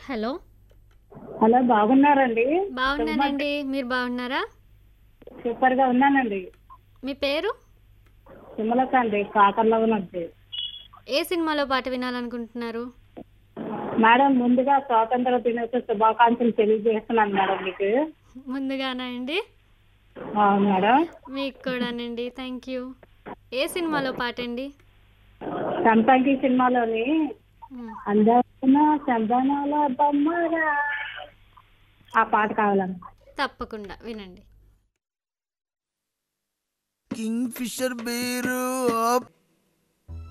hello hello బాగున్నారండి బాగున్నానండి మీరు బాగున్నారా సూపర్ గా ఉన్నానండి మీ పేరు సుమలత అండి కాకర్లో నుంచి ఏ సినిమాలో పాట వినాలనుకుంటున్నారు మేడం ముందుగా స్వాతంత్ర దినోత్సవ శుభాకాంక్షలు తెలియజేస్తున్నాను మేడం మీకు ముందుగానా అండి అవును మేడం మీకు కూడానండి థ్యాంక్ యూ ఏ సినిమాలో పాట అండి సంపంగి సినిమాలోని మ్, అందమైన చందనాల బొమ్మరా ఆ పాట కావాలండి తప్పకుండా వినండి కింగ్ ఫిషర్ బీరు ఆప్